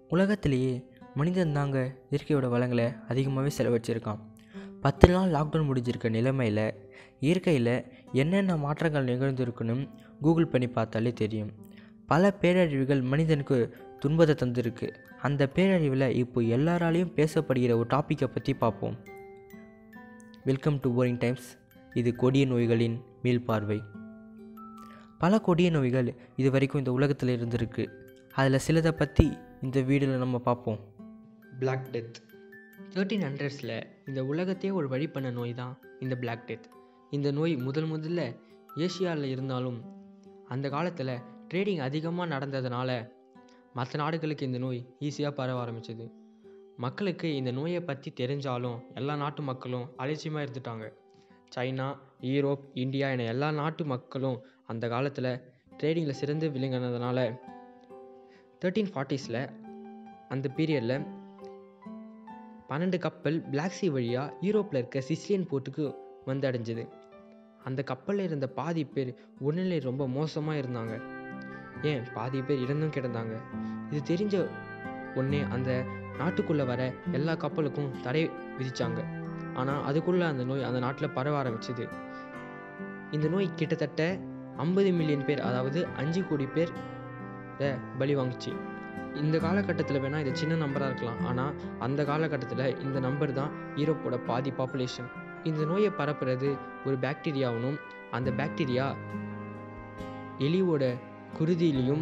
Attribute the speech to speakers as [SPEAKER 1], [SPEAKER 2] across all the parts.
[SPEAKER 1] உலகத்திலேயே மனிதன் தாங்க இயற்கையோட வளங்களை அதிகமாகவே செலவழிச்சிருக்கான் பத்து நாள் லாக்டவுன் முடிஞ்சிருக்க நிலைமையில் இயற்கையில் என்னென்ன மாற்றங்கள் நிகழ்ந்திருக்குன்னு கூகுள் பண்ணி பார்த்தாலே தெரியும் பல பேரழிவுகள் மனிதனுக்கு துன்பத்தை தந்திருக்கு அந்த பேரழிவில் இப்போ எல்லாராலையும் பேசப்படுகிற ஒரு டாப்பிக்கை பற்றி பார்ப்போம் வெல்கம் டு போரிங் டைம்ஸ் இது கொடிய நோய்களின் மீள்பார்வை பல கொடிய நோய்கள் இது வரைக்கும் இந்த உலகத்தில் இருந்திருக்கு அதில் சிலதை பற்றி இந்த வீடியோவில் நம்ம பார்ப்போம் பிளாக் டெத் தேர்ட்டீன் ஹண்ட்ரட்ஸில் இந்த உலகத்தையே ஒரு வழி பண்ண நோய் தான் இந்த பிளாக் டெத் இந்த நோய் முதல் முதல்ல ஏசியாவில் இருந்தாலும் அந்த காலத்தில் ட்ரேடிங் அதிகமாக நடந்ததுனால மற்ற நாடுகளுக்கு இந்த நோய் ஈஸியாக பரவ ஆரம்பிச்சது மக்களுக்கு இந்த நோயை பற்றி தெரிஞ்சாலும் எல்லா நாட்டு மக்களும் அலட்சியமாக இருந்துட்டாங்க சைனா யூரோப் இந்தியா என எல்லா நாட்டு மக்களும் அந்த காலத்தில் ட்ரேடிங்கில் சிறந்து விளங்கினதுனால தேர்ட்டீன் ஃபார்ட்டிஸில் அந்த பீரியடில் பன்னெண்டு கப்பல் பிளாக் சி வழியாக யூரோப்பில் இருக்க சிசிலியன் போர்ட்டுக்கு வந்து அடைஞ்சது அந்த கப்பலில் இருந்த பாதி பேர் உடல்நிலை ரொம்ப மோசமாக இருந்தாங்க ஏன் பாதி பேர் இறந்தும் கிடந்தாங்க இது தெரிஞ்ச உடனே அந்த நாட்டுக்குள்ளே வர எல்லா கப்பலுக்கும் தடை விதிச்சாங்க ஆனால் அதுக்குள்ளே அந்த நோய் அந்த நாட்டில் பரவ ஆரம்பிச்சது இந்த நோய் கிட்டத்தட்ட ஐம்பது மில்லியன் பேர் அதாவது அஞ்சு கோடி பேர் பலி வாங்குச்சு இந்த காலகட்டத்தில் வேணால் இது சின்ன நம்பராக இருக்கலாம் ஆனால் அந்த காலகட்டத்தில் இந்த நம்பர் தான் யூரோப்போட பாதி பாப்புலேஷன் இந்த நோயை பரப்புறது ஒரு பாக்டீரியாவும் அந்த பாக்டீரியா எலியோட குருதியிலையும்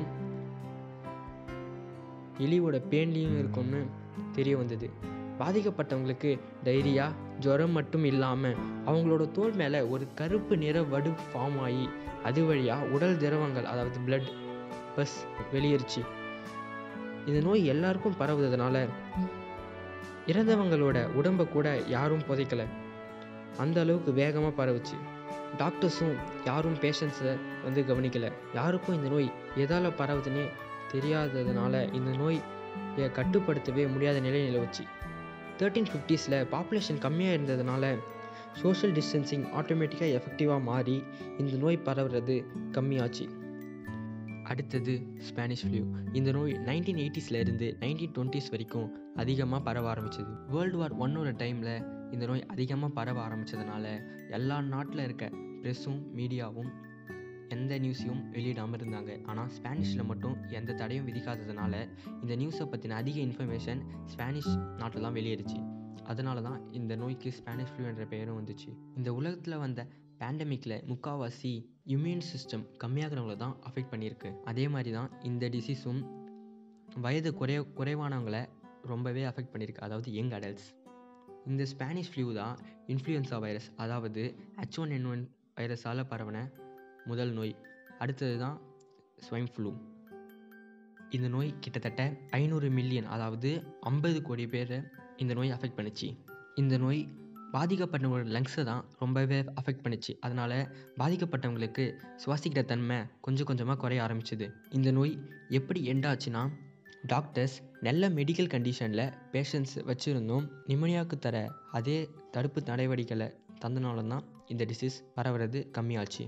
[SPEAKER 1] எலியோட பேன்லேயும் இருக்கும்னு தெரிய வந்தது பாதிக்கப்பட்டவங்களுக்கு டைரியா ஜுரம் மட்டும் இல்லாமல் அவங்களோட தோல் மேலே ஒரு கருப்பு நிற வடு ஃபார்ம் ஆகி அது வழியாக உடல் திரவங்கள் அதாவது பிளட் பஸ் வெளியேறுச்சு இந்த நோய் எல்லாருக்கும் பரவுறதுனால இறந்தவங்களோட உடம்பை கூட யாரும் புதைக்கலை அந்த அளவுக்கு வேகமாக பரவுச்சு டாக்டர்ஸும் யாரும் பேஷண்ட்ஸை வந்து கவனிக்கலை யாருக்கும் இந்த நோய் எதால் பரவுதுன்னே தெரியாததுனால இந்த நோயை கட்டுப்படுத்தவே முடியாத நிலை நிலவுச்சு தேர்ட்டீன் ஃபிஃப்டிஸில் பாப்புலேஷன் கம்மியாக இருந்ததுனால சோஷியல் டிஸ்டன்சிங் ஆட்டோமேட்டிக்காக எஃபெக்டிவாக மாறி இந்த நோய் பரவுறது கம்மியாச்சு அடுத்தது ஸ்பானிஷ் ஃப்ளூ இந்த நோய் நைன்டீன் எயிட்டிஸில் இருந்து நைன்டீன் டுவெண்ட்டிஸ் வரைக்கும் அதிகமாக பரவ ஆரம்பிச்சது வேர்ல்டு வார் ஒன்னோட டைமில் இந்த நோய் அதிகமாக பரவ ஆரம்பித்ததுனால எல்லா நாட்டில் இருக்க ப்ரெஸ்ஸும் மீடியாவும் எந்த நியூஸையும் வெளியிடாமல் இருந்தாங்க ஆனால் ஸ்பானிஷில் மட்டும் எந்த தடையும் விதிக்காததுனால இந்த நியூஸை பற்றின அதிக இன்ஃபர்மேஷன் ஸ்பானிஷ் நாட்டில் தான் வெளியேறுச்சு அதனால தான் இந்த நோய்க்கு ஸ்பானிஷ் ஃப்ளூ என்ற பெயரும் வந்துச்சு இந்த உலகத்தில் வந்த பேண்டமிக்கில் முக்கால்வாசி இம்யூன் சிஸ்டம் கம்மியாகிறவங்கள தான் அஃபெக்ட் பண்ணியிருக்கு அதே மாதிரி தான் இந்த டிசீஸும் வயது குறை குறைவானவங்களை ரொம்பவே அஃபெக்ட் பண்ணியிருக்கு அதாவது யங் அடல்ட்ஸ் இந்த ஸ்பானிஷ் ஃப்ளூ தான் இன்ஃப்ளூயன்சா வைரஸ் அதாவது ஹெச் ஒன் என் ஒன் வைரஸால் பரவன முதல் நோய் அடுத்தது தான் ஸ்வைன் ஃப்ளூ இந்த நோய் கிட்டத்தட்ட ஐநூறு மில்லியன் அதாவது ஐம்பது கோடி பேரை இந்த நோய் அஃபெக்ட் பண்ணுச்சு இந்த நோய் பாதிக்கப்பட்டவங்களோட லங்ஸை தான் ரொம்பவே அஃபெக்ட் பண்ணுச்சு அதனால் பாதிக்கப்பட்டவங்களுக்கு சுவாசிக்கிற தன்மை கொஞ்சம் கொஞ்சமாக குறைய ஆரம்பிச்சுது இந்த நோய் எப்படி எண்டாச்சுன்னா டாக்டர்ஸ் நல்ல மெடிக்கல் கண்டிஷனில் பேஷண்ட்ஸ் வச்சுருந்தும் நிமோனியாவுக்கு தர அதே தடுப்பு நடவடிக்கைகளை தந்தனால தான் இந்த டிசீஸ் பரவுறது கம்மியாச்சு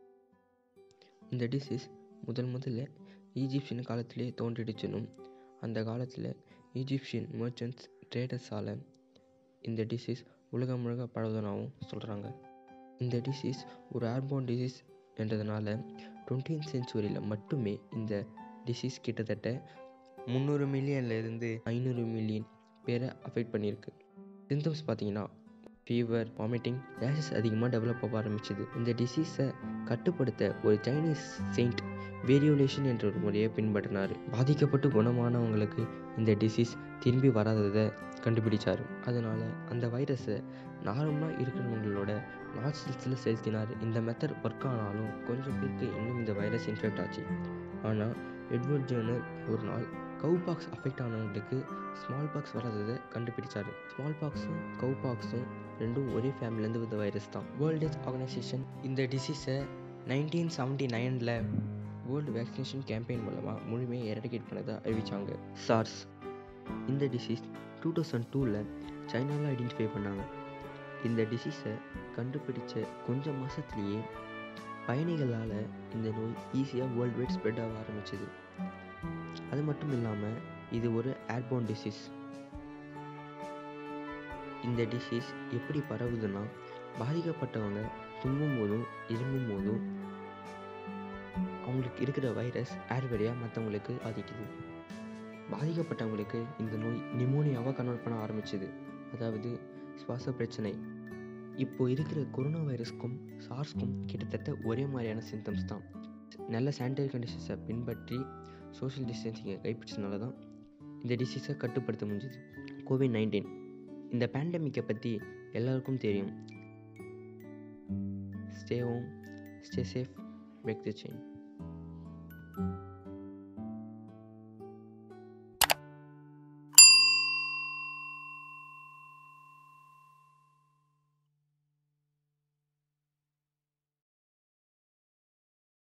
[SPEAKER 1] இந்த டிசீஸ் முதல் முதல்ல ஈஜிப்சியன் காலத்திலே தோன்றிடுச்சுனும் அந்த காலத்தில் ஈஜிப்சியன் மர்ச்சன்ட்ஸ் ட்ரேடர்ஸால் இந்த டிசீஸ் உலகம் முழுக்க பரவுதனாகவும் சொல்கிறாங்க இந்த டிசீஸ் ஒரு ஏர்போன் டிசீஸ் என்றதுனால டுவெண்ட்டீன் சென்ச்சுரியில் மட்டுமே இந்த டிசீஸ் கிட்டத்தட்ட முந்நூறு மில்லியன்லேருந்து ஐநூறு மில்லியன் பேரை அஃபெக்ட் பண்ணியிருக்கு சிம்டம்ஸ் பார்த்தீங்கன்னா ஃபீவர் வாமிட்டிங் ரேஷஸ் அதிகமாக டெவலப் ஆக ஆரம்பிச்சுது இந்த டிசீஸை கட்டுப்படுத்த ஒரு சைனீஸ் செயின்ட் வேரியோலேஷன் என்ற ஒரு முறையை பின்பற்றினார் பாதிக்கப்பட்டு குணமானவங்களுக்கு இந்த டிசீஸ் திரும்பி வராததை கண்டுபிடிச்சார் அதனால் அந்த வைரஸை நார்மலாக இருக்கிறவங்களோட நாட்ஸில் செலுத்தினார் இந்த மெத்தட் ஒர்க் ஆனாலும் கொஞ்சம் பேருக்கு இன்னும் இந்த வைரஸ் இன்ஃபெக்ட் ஆச்சு ஆனால் எட்வர்ட் ஜேர்னர் ஒரு நாள் கவு பாக்ஸ் அஃபெக்ட் ஆனவங்களுக்கு ஸ்மால் பாக்ஸ் வராததை கண்டுபிடிச்சார் ஸ்மால் பாக்ஸும் கவு பாக்ஸும் ரெண்டும் ஒரே ஃபேமிலிலேருந்து வந்த வைரஸ் தான் வேர்ல்டு ஹெல்த் ஆர்கனைசேஷன் இந்த டிசீஸை நைன்டீன் செவன்ட்டி நைனில் வேர்ல்டு வேக்சினேஷன் கேம்பெயின் மூலமாக முழுமையாக எரடிகேட் பண்ணதை அறிவித்தாங்க சார்ஸ் இந்த டிசீஸ் டூ தௌசண்ட் டூவில் சைனாவில் ஐடென்டிஃபை பண்ணாங்க இந்த டிசீஸை கண்டுபிடிச்ச கொஞ்சம் மாதத்துலேயே பயணிகளால் இந்த நோய் ஈஸியாக வேர்ல்டு வைட் ஸ்ப்ரெட் ஆக ஆரம்பிச்சது அது மட்டும் இல்லாமல்
[SPEAKER 2] இது ஒரு ஏர்போன் டிசீஸ் இந்த டிசீஸ் எப்படி பரவுதுன்னா பாதிக்கப்பட்டவங்க தும்பும் போதும் இருமும் போதும் அவங்களுக்கு இருக்கிற வைரஸ் ஏர் வழியாக மற்றவங்களுக்கு பாதிக்குது பாதிக்கப்பட்டவங்களுக்கு இந்த நோய் நிமோனியாவாக கன்வெர்ட் பண்ண ஆரம்பிச்சது அதாவது சுவாச பிரச்சனை இப்போ இருக்கிற கொரோனா வைரஸ்க்கும் சார்ஸ்க்கும் கிட்டத்தட்ட ஒரே மாதிரியான சிம்டம்ஸ் தான் நல்ல சானிடரி கண்டிஷன்ஸை பின்பற்றி சோஷியல் டிஸ்டன்சிங்கை கைப்பிடிச்சதுனால தான் இந்த டிசீஸை கட்டுப்படுத்த முடிஞ்சுது கோவிட் நைன்டீன் இந்த பேண்டமிக்கை பற்றி எல்லாருக்கும் தெரியும் stay home stay safe break the chain